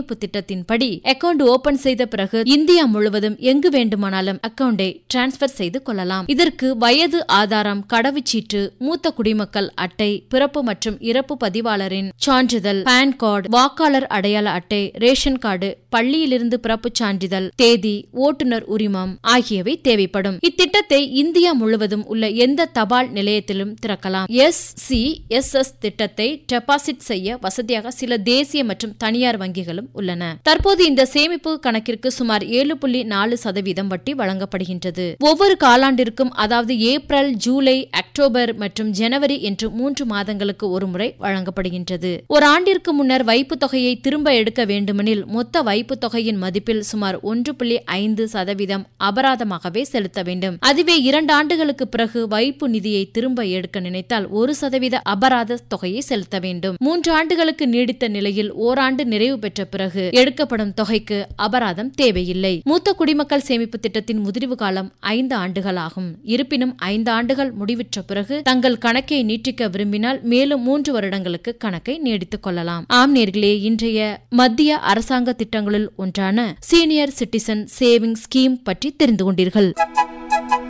சேமிப்பு திட்டத்தின்படி account open செய்த பிறகு இந்தியா முழுவதும் எங்கு வேண்டுமானாலும் அக்கவுண்டை டிரான்ஸ்பர் செய்து கொள்ளலாம் இதற்கு வயது ஆதாரம் கடவுச்சீட்டு மூத்த குடிமக்கள் அட்டை பிறப்பு மற்றும் இறப்பு பதிவாளரின் சான்றிதழ் பான் கார்டு வாக்காளர் அடையாள அட்டை ரேஷன் கார்டு பள்ளியிலிருந்து பிறப்புச் சான்றிதழ் தேதி ஓட்டுநர் உரிமம் ஆகியவை தேவைப்படும் இத்திட்டத்தை இந்தியா முழுவதும் உள்ள எந்த தபால் நிலையத்திலும் திறக்கலாம் எஸ் சி எஸ் எஸ் திட்டத்தை டெபாசிட் செய்ய வசதியாக சில தேசிய மற்றும் தனியார் வங்கிகளும் உள்ளன தற்போது இந்த சேமிப்பு கணக்கிற்கு சுமார் ஏழு புள்ளி நாலு சதவீதம் வட்டி வழங்கப்படுகின்றது ஒவ்வொரு காலாண்டிற்கும் அதாவது ஏப்ரல் ஜூலை அக்டோபர் மற்றும் ஜனவரி என்று மூன்று மாதங்களுக்கு ஒருமுறை வழங்கப்படுகின்றது ஒரு ஆண்டிற்கு முன்னர் வைப்பு தொகையை திரும்ப எடுக்க வேண்டுமெனில் மொத்த வைப்பு தொகையின் மதிப்பில் சுமார் ஒன்று புள்ளி ஐந்து சதவீதம் அபராதமாகவே செலுத்த வேண்டும் அதுவே இரண்டு ஆண்டுகளுக்கு பிறகு வைப்பு நிதியை திரும்ப எடுக்க நினைத்தால் ஒரு சதவீத அபராத தொகையை செலுத்த வேண்டும் மூன்று ஆண்டுகளுக்கு நீடித்த நிலையில் ஓராண்டு நிறைவு பெற்ற பிறகு எடுக்கப்படும் தொகைக்கு அபராதம் தேவையில்லை மூத்த குடிமக்கள் சேமிப்பு திட்டத்தின் முதிர்வு காலம் ஐந்து ஆண்டுகள் ஆகும் இருப்பினும் ஐந்து ஆண்டுகள் முடிவுற்ற பிறகு தங்கள் கணக்கை நீட்டிக்க விரும்பினால் மேலும் மூன்று வருடங்களுக்கு கணக்கை நீடித்துக் கொள்ளலாம் ஆம் நேர்களே இன்றைய மத்திய அரசாங்க திட்டங்களுள் ஒன்றான சீனியர் சிட்டிசன் சேவிங் ஸ்கீம் பற்றி தெரிந்து கொண்டீர்கள்